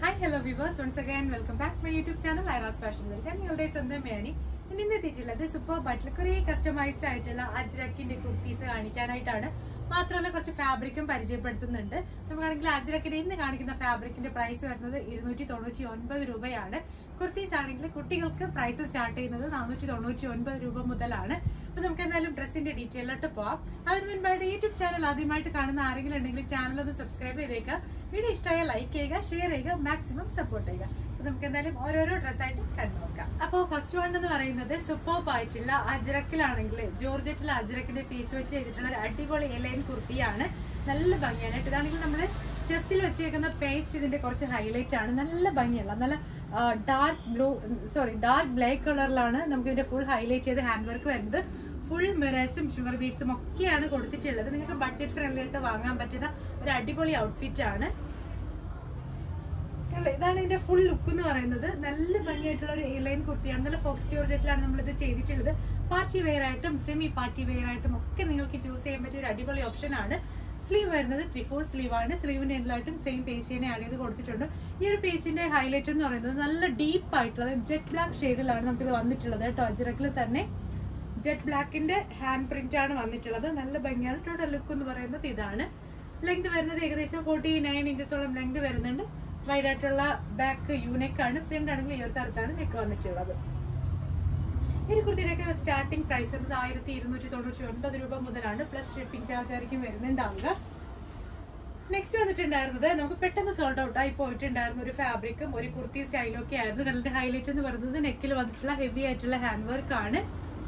Hi hello viewers once again welcome back my YouTube channel Airas fashion world ഞാൻ നിങ്ങളുടെ സ്വന്തം മേനി ഞാൻ ഇന്ന് എത്തിയിട്ടുള്ളത് സൂപ്പർ ബട്ടിൽ കുറേ കസ്റ്റമൈസ്ഡ് ആയിട്ടുള്ള അജ്രക്കിന്റെ കുർത്തീസ് കാണിക്കാനായിട്ടാണ് മാത്രമല്ല കുറച്ച് ഫാബ്രിക്കും പരിചയപ്പെടുത്തുന്നുണ്ട് നമുക്കാണെങ്കിൽ അജ്രക്കിന്റെ ഇന്ന് കാണിക്കുന്ന ഫാബ്രിക്കിന്റെ പ്രൈസ് വരുന്നത് ഇരുന്നൂറ്റി തൊണ്ണൂറ്റി ഒൻപത് രൂപയാണ് കുർത്തീസ് ആണെങ്കിൽ കുട്ടികൾക്ക് പ്രൈസ് സ്റ്റാർട്ട് ചെയ്യുന്നത് നാനൂറ്റി തൊണ്ണൂറ്റി ഒൻപത് രൂപ മുതലാണ് അപ്പൊ നമുക്ക് എന്തായാലും ഡ്രസ്സിന്റെ ഡീറ്റെയിലോട്ട് പോവാം അതിന് മുൻപായിട്ട് യൂട്യൂബ് ചാനൽ ആദ്യമായിട്ട് കാണുന്ന ആരെങ്കിലും ഉണ്ടെങ്കിൽ ചാനൽ ഒന്ന് സബ്സ്ക്രൈബ് ചെയ്തേക്കുക വീഡിയോ ഇഷ്ടമായ ലൈക്ക് ചെയ്യുക ഷെയർ ചെയ്യുക മാക്സിമം സപ്പോർട്ട് ചെയ്യുക അപ്പൊ നമുക്ക് എന്തായാലും ഓരോരോ ഡ്രസ്സായിട്ട് കണ്ടു നോക്കാം അപ്പൊ ഫസ്റ്റ് വൺ എന്ന് പറയുന്നത് സൂപ്പർബ് ആയിട്ടുള്ള അജറക്കിലാണെങ്കിൽ ജോർജറ്റിൽ അജറക്കിന്റെ പീസ് വെച്ച് ചെയ്തിട്ടുള്ള ഒരു അടിപൊളി എലൈൻ കുർത്തിയാണ് നല്ല ഭംഗിയാണ് കേട്ടോ ഇതാണെങ്കിൽ നമ്മൾ ചെസ്റ്റിൽ വെച്ചേക്കുന്ന പേസ്റ്റ് ഇതിന്റെ കുറച്ച് ഹൈലൈറ്റ് ആണ് നല്ല ഭംഗിയുള്ള നല്ല dark blue sorry dark black കളറിലാണ് നമുക്ക് ഇതിന്റെ ഫുൾ ഹൈലൈറ്റ് ചെയ്ത് ഹാൻഡ് വർക്ക് വരുന്നത് ഫുൾ മിറേഴ്സും ഷുഗർ ബീഡ്സും ഒക്കെയാണ് കൊടുത്തിട്ടുള്ളത് നിങ്ങൾക്ക് ബഡ്ജറ്റ് ഫ്രണ്ട്ലി ആയിട്ട് വാങ്ങാൻ പറ്റുന്ന ഒരു അടിപൊളി ഔട്ട്ഫിറ്റ് ആണ് കണ്ടോ? ഇതാണ് ഇതിന്റെ ഫുൾ ലുക്ക് എന്ന് പറയുന്നത് നല്ല ഭംഗിയായിട്ടുള്ള ഒരു എയർലൈൻ കുർത്തിയാണ് നല്ല ഫോക്സ് ജോർജറ്റിലാണ് നമ്മൾ ഇത് ചെയ്തിട്ടുള്ളത് പാർട്ടി വെയർ ആയിട്ടും സെമി പാർട്ടി വെയർ ആയിട്ടും ഒക്കെ നിങ്ങൾക്ക് ചൂസ് ചെയ്യാൻ പറ്റിയ ഒരു അടിപൊളി ഓപ്ഷൻ ആണ് സ്ലീവ് വരുന്നത് ത്രീ ഫോർ സ്ലീവ് ആണ് സ്ലീവിന്റെ എല്ലായിട്ടും സെയിം പേസിനെ ആഡ് ചെയ്ത് കൊടുത്തിട്ടുണ്ട് ഈ ഒരു പേസിന്റെ ഹൈലൈറ്റ് എന്ന് പറയുന്നത് നല്ല ഡീപ്പ് ആയിട്ടുള്ള ജെറ്റ് ബ്ലാക്ക് ഷെയ്ഡിലാണ് നമുക്കിത് വന്നിട്ടുള്ളത് കേട്ടോ അജിറക്കിൽ തന്നെ ജെറ്റ് ബ്ലാക്കിന്റെ ഹാൻഡ് പ്രിന്റ് ആണ് വന്നിട്ടുള്ളത് നല്ല ഭംഗിയാണ് ടോട്ടൽ ലുക്ക് എന്ന് പറയുന്നത് ഇതാണ് ലെങ്ത് വരുന്നത് ഏകദേശം ഫോർട്ടി നയൻ ഇഞ്ചസോളം ലെങ്ത് വരുന്നുണ്ട് വൈഡ് ആയിട്ടുള്ള ബാക്ക് യൂനെക്ക് ആണ് ഫ്രണ്ട് ആണെങ്കിൽ ഈ ഒരു തരത്താണ് നെക്ക് വന്നിട്ടുള്ളത് ഈ ഒരു കുർത്തിയുടെയൊക്കെ സ്റ്റാർട്ടിംഗ് പ്രൈസ് വരുന്നത് ആയിരത്തി ഇരുന്നൂറ്റി തൊണ്ണൂറ്റി ഒൻപത് രൂപ മുതലാണ് പ്ലസ് ഷിപ്പിംഗ് ചാർജ് ആയിരിക്കും വരുന്നുണ്ടാവുക നെക്സ്റ്റ് വന്നിട്ടുണ്ടായിരുന്നത് നമുക്ക് പെട്ടെന്ന് സോൾഡ് ഔട്ട് ആയി പോയിട്ടുണ്ടായിരുന്ന ഒരു ഫാബ്രിക്കും ഒരു കുർത്തി സ്റ്റൈലും ഒക്കെ ആയിരുന്നു കണ്ടിട്ട് ഹൈലൈറ്റ് എന്ന് പറയുന്നത് നെക്കിൽ വന്നിട്ടുള്ള ഹെവി ആയിട്ടുള്ള ഹാൻഡ് വർക്ക് ആണ്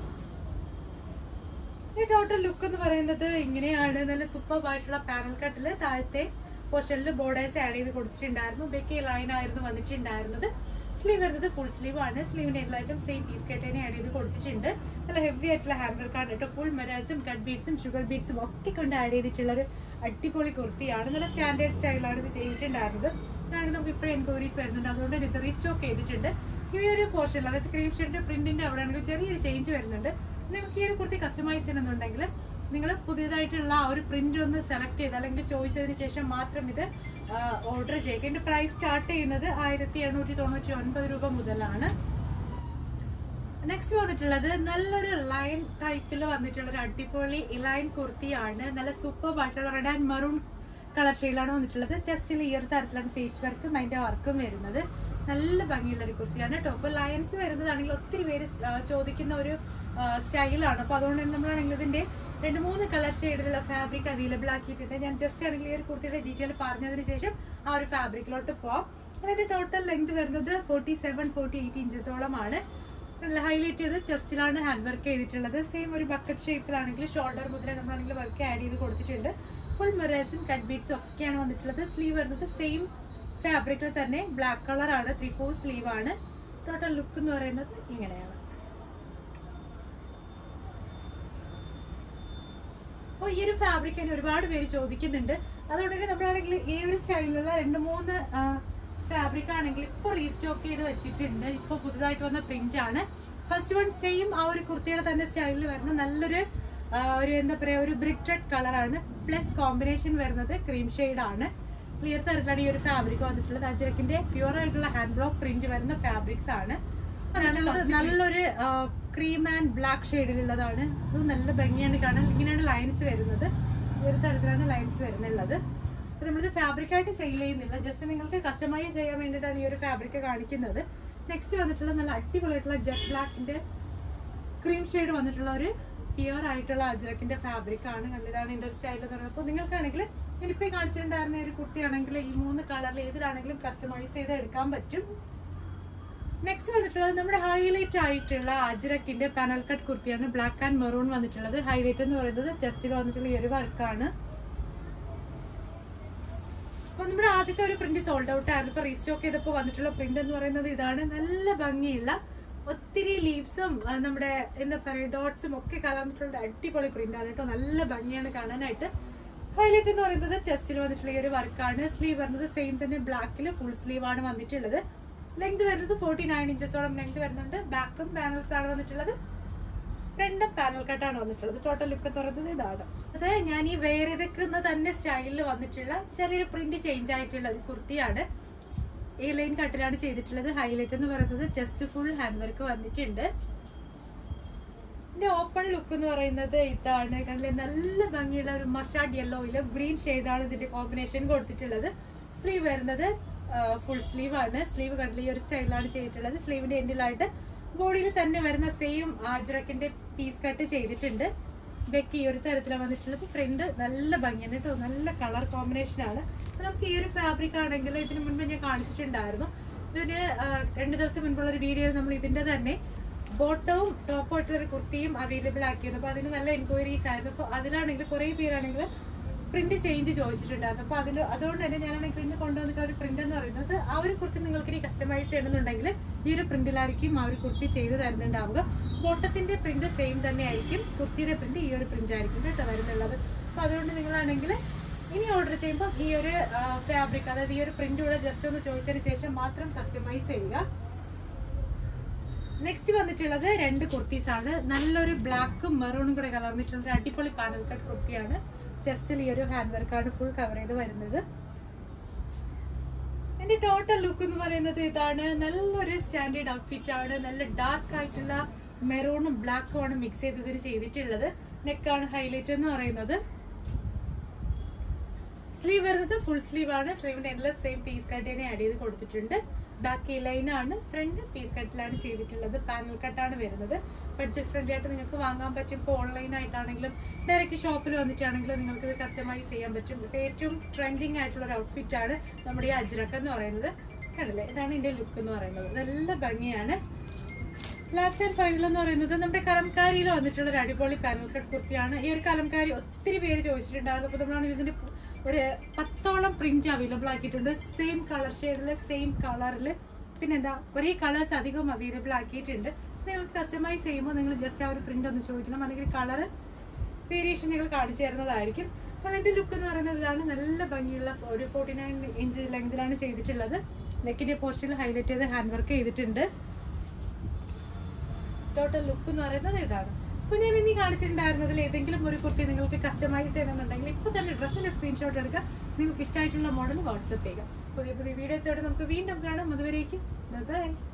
ഈ ടോട്ടൽ ലുക്ക് എന്ന് പറയുന്നത് ഇങ്ങനെയാണ് നല്ല സൂപ്പർ ആയിട്ടുള്ള പാനൽ കട്ടില് താഴത്തെ പോർഷനിൽ ബോർഡേഴ്സ് ആഡ് ചെയ്ത് കൊടുത്തിട്ടുണ്ടായിരുന്നു ബെക്കി ലൈൻ ആയിരുന്നു വന്നിട്ടുണ്ടായിരുന്നത് സ്ലീവ് വരുന്നത് ഫുൾ സ്ലീവ് ആണ് സ്ലീവിന്റെ എല്ലായിട്ടും സെയിം പീസ് കട്ടിനെ ആഡ് ചെയ്ത് കൊടുത്തിട്ടുണ്ട് നല്ല ഹെവി ആയിട്ടുള്ള ഹാൻഡ് വർക്കാണ് കേട്ടോ ഫുൾ മെറേഴ്സും കട്ട് ബീഡ്സും ഷുഗർ ബീഡ്സും ഒക്കെ കൊണ്ട് ആഡ് ചെയ്തിട്ടുള്ള ഒരു അടിപൊളി കുർത്തിയാണ് നല്ല സ്റ്റാൻഡേർഡ് സ്റ്റൈലാണ് ഇത് ചെയ്തിട്ടുണ്ടായിരുന്നത് ഇതാണ് നമുക്ക് ഇപ്പോൾ എൻക്വയറീസ് വരുന്നുണ്ട് അതുകൊണ്ട് ഇത് റീസ്റ്റോക്ക് ചെയ്തിട്ടുണ്ട് ഈ ഒരു പോർഷനിൽ അതായത് ക്രീം ഷെഡിന്റെ പ്രിന്റിന്റെ അവിടെ ആണെങ്കിൽ ചെറിയൊരു ചേഞ്ച് വരുന്നുണ്ട് നിങ്ങൾക്ക് ഈ ഒരു കുർത്തി കസ്റ്റമൈസ് ചെയ്യണമെന്നുണ്ടെങ്കിൽ നിങ്ങൾ പുതിയതായിട്ടുള്ള ആ ഒരു പ്രിന്റ് ഒന്ന് സെലക്ട് ചെയ്ത് അല്ലെങ്കിൽ ചോദിച്ചതിന് ശേഷം മാത്രം ഇത് ഓർഡർ ചെയ്യുക ഇതിന്റെ പ്രൈസ് സ്റ്റാർട്ട് ചെയ്യുന്നത് ആയിരത്തി എണ്ണൂറ്റി തൊണ്ണൂറ്റി ഒൻപത് രൂപ മുതലാണ് നെക്സ്റ്റ് വന്നിട്ടുള്ളത് നല്ലൊരു ലൈൻ ടൈപ്പിൽ വന്നിട്ടുള്ള ഒരു അടിപൊളി ഇലൈൻ കുർത്തിയാണ് നല്ല സൂപ്പർ ആയിട്ടുള്ള റെഡ് ആൻഡ് മെറൂൺ കളർ ഷെയ്ഡിലാണ് വന്നിട്ടുള്ളത് ചെസ്റ്റിൽ ഈ ഒരു തരത്തിലാണ് പേസ്റ്റ് വർക്കും അതിന്റെ വർക്കും വരുന്നത് നല്ല ഭംഗിയുള്ള ഒരു കുർത്തിയാണ് ടോപ്പ് ലയൻസ് വരുന്നതാണെങ്കിൽ ഒത്തിരി പേര് സ്- ആ, ചോദിക്കുന്ന ഒരു സ്റ്റൈലാണ് അപ്പൊ അതുകൊണ്ട് തന്നെ നമ്മളാണെങ്കിൽ ഇതിന്റെ രണ്ട് മൂന്ന് കളർ ഷെയ്ഡിലുള്ള ഫാബ്രിക് അവൈലബിൾ ആക്കിയിട്ടുണ്ട് ഞാൻ ജസ്റ്റ് ആണെങ്കിൽ ഈ ഒരു കുർത്തിയുടെ ഡീറ്റെയിൽ പറഞ്ഞതിന് ശേഷം ആ ഒരു ഫാബ്രിക്കിലോട്ട് പോവാം അതിന്റെ ടോട്ടൽ ലെങ്ത് വരുന്നത് ഫോർട്ടി സെവൻ ഫോർട്ടി എയ്റ്റ് ഇഞ്ചസോളമാണ് നല്ല ഹൈലൈറ്റ് ചെയ്ത് ചെസ്റ്റിലാണ് ഹാൻഡ് വർക്ക് ചെയ്തിട്ടുള്ളത് സെയിം ഒരു ബക്കറ്റ് ഷേപ്പിലാണെങ്കിൽ ഷോൾഡർ മുതലേ നമ്മളാണെങ്കിൽ വർക്ക് ആഡ് ചെയ്ത് കൊടുത്തിട്ടുണ്ട് ഫുൾ മിറേഴ്സും കട്ട് ബീഡ്സും ഒക്കെയാണ് വന്നിട്ടുള്ളത് സ്ലീവ് വരുന്നത് സെയിം ഫാബ്രിക്കിൽ തന്നെ ബ്ലാക്ക് കളർ ആണ് ത്രീ ഫോർ സ്ലീവ് ആണ് ടോട്ടൽ ലുക്ക് എന്ന് പറയുന്നത് ഇങ്ങനെയാണ് അപ്പോൾ ഈ ഒരു ഫാബ്രിക് തന്നെ ഒരുപാട് പേര് ചോദിക്കുന്നുണ്ട് അതുകൊണ്ട് തന്നെ നമ്മളാണെങ്കിൽ ഈ ഒരു സ്റ്റൈലിലുള്ള രണ്ട് മൂന്ന് ഫാബ്രിക് ആണെങ്കിൽ ഇപ്പൊ റീസ്റ്റോക്ക് ചെയ്ത് വെച്ചിട്ടുണ്ട് ഇപ്പൊ പുതുതായിട്ട് വന്ന പ്രിന്റ് ആണ് ഫസ്റ്റ് വൺ സെയിം ആ ഒരു കുർത്തിയുടെ തന്നെ സ്റ്റൈലിൽ വരുന്ന നല്ലൊരു ആ, ഒരു എന്താ പറയാ ഒരു ബ്രിക്ക് റെഡ് കളറാണ് പ്ലസ് കോമ്പിനേഷൻ വരുന്നത് ക്രീം ഷെയ്ഡ് ആണ് ക്ലിയർ തരത്തിലാണ് ഈ ഒരു ഫാബ്രിക് വന്നിട്ടുള്ളത് അജരക്കിന്റെ പ്യുവർ ആയിട്ടുള്ള ഹാൻഡ് ബ്ലോക്ക് പ്രിന്റ് വരുന്ന ഫാബ്രിക്സ് ആണ് അതിനകത്ത് നല്ലൊരു ക്രീം ആൻഡ് ബ്ലാക്ക് ഷെയ്ഡിലുള്ളതാണ് ഇത് നല്ല ഭംഗിയാണ് കാണാൻ ഇങ്ങനെയാണ് ലൈൻസ് വരുന്നത് ഈ ഒരു തരത്തിലാണ് ലൈൻസ് വരുന്നുള്ളത് അപ്പൊ നമ്മളിത് ഫാബ്രിക് ആയിട്ട് സെയിൽ ചെയ്യുന്നില്ല ജസ്റ്റ് നിങ്ങൾക്ക് കസ്റ്റമൈസ് ചെയ്യാൻ വേണ്ടിയിട്ടാണ് ഈ ഒരു ഫാബ്രിക് കാണിക്കുന്നത് നെക്സ്റ്റ് വന്നിട്ടുള്ള നല്ല അടിപൊളിയായിട്ടുള്ള ജെറ്റ് ബ്ലാക്കിന്റെ ക്രീം ഷെയ്ഡ് വന്നിട്ടുള്ള ഒരു പ്യുവർ ആയിട്ടുള്ള അജ്രക്കിന്റെ ഫാബ്രിക് ആണ് കണ്ടിതാണ് ഇതിന്റെ ഒരു സ്റ്റൈൽ എന്ന് പറയുന്നത് അപ്പോൾ നിങ്ങൾക്കാണെങ്കിൽ ഞാനിപ്പോ ഈ കാണിച്ചിട്ടുണ്ടായിരുന്ന ഈ ഒരു കുർത്തിയാണെങ്കിൽ ഈ മൂന്ന് കളറിൽ ഏതിലാണെങ്കിലും കസ്റ്റമൈസ് ചെയ്ത് എടുക്കാൻ പറ്റും നെക്സ്റ്റ് വന്നിട്ടുള്ളത് നമ്മുടെ ഹൈലൈറ്റ് ആയിട്ടുള്ള അജ്രക്കിന്റെ പാനൽ കട്ട് കുർത്തിയാണ് ബ്ലാക്ക് ആൻഡ് മെറൂൺ വന്നിട്ടുള്ളത് ഹൈലൈറ്റ് എന്ന് പറയുന്നത് ചെസ്റ്റിൽ വന്നിട്ടുള്ള ഈ ഒരു വർക്കാണ് അപ്പൊ നമ്മുടെ ആദ്യത്തെ ഒരു പ്രിന്റ് സോൾഡ് ഔട്ട് ആയിരുന്നു ഇപ്പൊ റീസ്റ്റോക്ക് ചെയ്തപ്പോ വന്നിട്ടുള്ള പ്രിന്റ് എന്ന് പറയുന്നത് ഇതാണ് നല്ല ഭംഗിയുള്ള ഒത്തിരി ലീവ്സും നമ്മുടെ എന്താ പറയാ ഡോട്ട്സും ഒക്കെ കലർന്നിട്ടുള്ള അടിപൊളി പ്രിന്റ് ആണ് കേട്ടോ നല്ല ഭംഗിയാണ് കാണാനായിട്ട് ഹൈലൈറ്റ് എന്ന് പറയുന്നത് ചെസ്റ്റിൽ വന്നിട്ടുള്ള ഈ ഒരു വർക്കാണ് സ്ലീവ് വരുന്നത് സെയിം തന്നെ ബ്ലാക്കിൽ ഫുൾ സ്ലീവ് ആണ് വന്നിട്ടുള്ളത് ലെങ്ത് വരുന്നത് ഫോർട്ടി നയൻ ഇഞ്ചസോളം ലെങ്ത് വരുന്നുണ്ട് ബാക്കും പാനൽസ് ആണ് വന്നിട്ടുള്ളത് ഫ്രണ്ടും പാനൽ കട്ടാണ് വന്നിട്ടുള്ളത് ടോട്ടൽ ലുക്ക് എന്ന് പറയുന്നത് ഇതാണ് അത് ഞാൻ ഈ വേറെ തന്നെ സ്റ്റൈലിൽ വന്നിട്ടുള്ള ചെറിയൊരു പ്രിന്റ് ചേഞ്ച് ആയിട്ടുള്ള ഒരു കുർത്തിയാണ് എ ലൈൻ കട്ടിലാണ് ചെയ്തിട്ടുള്ളത് ഹൈലൈറ്റ് എന്ന് പറയുന്നത് ജസ്റ്റ് ഫുൾ ഹാൻഡ് വർക്ക് വന്നിട്ടുണ്ട് ഇതിന്റെ ഓപ്പൺ ലുക്ക് എന്ന് പറയുന്നത് ഇതാണ് കണ്ടില്ലേ നല്ല ഭംഗിയുള്ള ഒരു മസ്റ്റാർഡ് യെല്ലോയിലും ഗ്രീൻ ആണ് ഇതിന്റെ കോമ്പിനേഷൻ കൊടുത്തിട്ടുള്ളത് സ്ലീവ് വരുന്നത് ഫുൾ സ്ലീവ് ആണ് സ്ലീവ് കണ്ടില്ല ഈ ഒരു സ്റ്റൈലാണ് ചെയ്തിട്ടുള്ളത് സ്ലീവിന്റെ എൻഡിലായിട്ട് ബോഡിയിൽ തന്നെ വരുന്ന സെയിം ആജ്രക്കിന്റെ പീസ് കട്ട് ചെയ്തിട്ടുണ്ട് ബെക്ക് ഈ ഒരു തരത്തിലാണ് വന്നിട്ടുള്ളത് ഫ്രണ്ട് നല്ല ഭംഗിയാണ് കേട്ടോ നല്ല കളർ കോമ്പിനേഷൻ ആണ് അപ്പൊ നമുക്ക് ഈ ഒരു ഫാബ്രിക് ആണെങ്കിൽ ഇതിന് മുൻപ് ഞാൻ കാണിച്ചിട്ടുണ്ടായിരുന്നു ഇതിന് ആ, രണ്ട് ദിവസം മുൻപുള്ള ഒരു വീഡിയോയിൽ നമ്മൾ ഇതിന്റെ തന്നെ ബോട്ടവും ടോപ്പും ആയിട്ടുള്ള ഒരു കുർത്തിയും അവൈലബിൾ ആക്കിയിരുന്നു അപ്പൊ അതിന് നല്ല എൻക്വയറീസ് ആയിരുന്നു അപ്പൊ അതിലാണെങ്കിൽ കുറെ പേരാണെങ്കിൽ പ്രിന്റ് ചേഞ്ച് ചോദിച്ചിട്ടുണ്ടായിരുന്നു അപ്പൊ അതിന് അതുകൊണ്ട് തന്നെ ഞാനാണെങ്കിൽ ഇന്ന് കൊണ്ടുവന്നിട്ടുള്ള ഒരു പ്രിന്റ് എന്ന് പറയുന്നത് ആ ഒരു കുർത്തി നിങ്ങൾക്ക് ഇനി കസ്റ്റമൈസ് ചെയ്യണമെന്നുണ്ടെങ്കിൽ ഈ ഒരു പ്രിന്റിലായിരിക്കും ആ ഒരു കുർത്തി ചെയ്ത് തരുന്നുണ്ടാവുക ബോട്ടത്തിന്റെ പ്രിന്റ് സെയിം തന്നെ ആയിരിക്കും കുർത്തിയുടെ പ്രിന്റ് ഈ ഒരു പ്രിന്റ് ആയിരിക്കും കേട്ടോ വരുന്നുള്ളത് അപ്പൊ അതുകൊണ്ട് നിങ്ങളാണെങ്കിൽ ഇനി ഓർഡർ ചെയ്യുമ്പോൾ ഈ ഒരു ഫാബ്രിക് അതായത് ഈ ഒരു പ്രിന്റ് കൂടെ ജസ്റ്റ് ഒന്ന് ചോദിച്ചതിന് ശേഷം മാത്രം കസ്റ്റമൈസ് ചെയ്യുക നെക്സ്റ്റ് വന്നിട്ടുള്ളത് രണ്ട് കുർത്തീസ് ആണ് നല്ലൊരു ബ്ലാക്കും മെറൂണും കൂടെ കലർന്നിട്ടുള്ള ഒരു അടിപൊളി പാനൽ കട്ട് കുർത്തിയാണ് ചെസ്റ്റിൽ ഈ ഒരു ഹാൻഡ് വർക്കാണ് ഫുൾ കവർ ചെയ്ത് വരുന്നത് എന്റെ ടോട്ടൽ ലുക്ക് എന്ന് പറയുന്നത് ഇതാണ് നല്ലൊരു സ്റ്റാൻഡേർഡ് ഔട്ട്ഫിറ്റ് ആണ് നല്ല ഡാർക്ക് ആയിട്ടുള്ള മെറൂണും ബ്ലാക്കും ആണ് മിക്സ് ചെയ്ത് ഇതിന് ചെയ്തിട്ടുള്ളത് നെക്കാണ് ഹൈലൈറ്റ് എന്ന് പറയുന്നത് സ്ലീവ് വരുന്നത് ഫുൾ സ്ലീവ് ആണ് സ്ലീവിന്റെ എല്ലാം സെയിം പീസ് കട്ട് തന്നെ ആഡ് ചെയ്ത് കൊടുത്തിട്ടുണ്ട് ബാക്ക് ലൈൻ ആണ് ഫ്രണ്ട് പീസ് കട്ടിലാണ് ചെയ്തിട്ടുള്ളത് പാനൽ കട്ടാണ് വരുന്നത് ബഡ്ജറ്റ് ഫ്രണ്ട്ലി ആയിട്ട് നിങ്ങൾക്ക് വാങ്ങാൻ പറ്റും ഇപ്പോൾ ഓൺലൈൻ ആയിട്ടാണെങ്കിലും ഡയറക്റ്റ് ഷോപ്പിൽ വന്നിട്ടാണെങ്കിലും നിങ്ങൾക്ക് ഇത് കസ്റ്റമൈസ് ചെയ്യാൻ പറ്റും ഇപ്പൊ ഏറ്റവും ട്രെൻഡിങ് ആയിട്ടുള്ള ഒരു ഔട്ട്ഫിറ്റ് ആണ് നമ്മുടെ ഈ അജ്രക്ക് എന്ന് പറയുന്നത് കണ്ടില്ലേ ഇതാണ് ഇതിന്റെ ലുക്ക് എന്ന് പറയുന്നത് നല്ല ഭംഗിയാണ് ലാസ്റ്റ് ആൻഡ് ഫൈനൽ എന്ന് പറയുന്നത് നമ്മുടെ കലംകാരിയിൽ വന്നിട്ടുള്ള ഒരു അടിപൊളി പാനൽ കട്ട് കുർത്തിയാണ് ഈ ഒരു കലംകാരി ഒത്തിരി പേര് ചോദിച്ചിട്ടുണ്ടായിരുന്നു അപ്പോൾ നമ്മളാണ് ഇതിന്റെ ഒരു പത്തോളം പ്രിന്റ് അവൈലബിൾ ആക്കിയിട്ടുണ്ട് സെയിം കളർ ഷെയ്ഡിൽ സെയിം കളറിൽ പിന്നെന്താ കുറേ കളേഴ്സ് അധികം അവൈലബിൾ ആക്കിയിട്ടുണ്ട് നിങ്ങൾക്ക് കസ്റ്റമൈസ് ചെയ്യുമ്പോൾ നിങ്ങൾ ജസ്റ്റ് ആ ഒരു പ്രിന്റ് ഒന്ന് ചോദിക്കണം അല്ലെങ്കിൽ കളർ വേരിയേഷൻ നിങ്ങൾ കാണിച്ചു തരുന്നതായിരിക്കും അപ്പോൾ അതിന്റെ ലുക്ക് എന്ന് പറയുന്നത് ഇതാണ് നല്ല ഭംഗിയുള്ള ഒരു ഫോർട്ടി നയൻ ഇഞ്ച് ലെങ്തിലാണ് ചെയ്തിട്ടുള്ളത് നെക്കിന്റെ പോർഷനിൽ ഹൈലൈറ്റ് ചെയ്ത് ഹാൻഡ് വർക്ക് ചെയ്തിട്ടുണ്ട് ടോട്ടൽ ലുക്ക് എന്ന് പറയുന്നത് ഇതാണ് അപ്പൊ ഞാൻ ഇനി കാണിച്ചിട്ടുണ്ടായിരുന്നതിൽ ഏതെങ്കിലും ഒരു കുർത്തി നിങ്ങൾക്ക് കസ്റ്റമൈസ് ചെയ്യണമെന്നുണ്ടെങ്കിൽ ഇപ്പൊ തന്നെ ഡ്രസ്സിന്റെ സ്ക്രീൻഷോട്ട് എടുക്കുക നിങ്ങൾക്ക് ഇഷ്ടമായിട്ടുള്ള മോഡൽ വാട്സപ്പ് ചെയ്യുക പുതിയ പുതിയ വീഡിയോസോടെ നമുക്ക് വീണ്ടും കാണാം അതുവരേക്കും ബൈ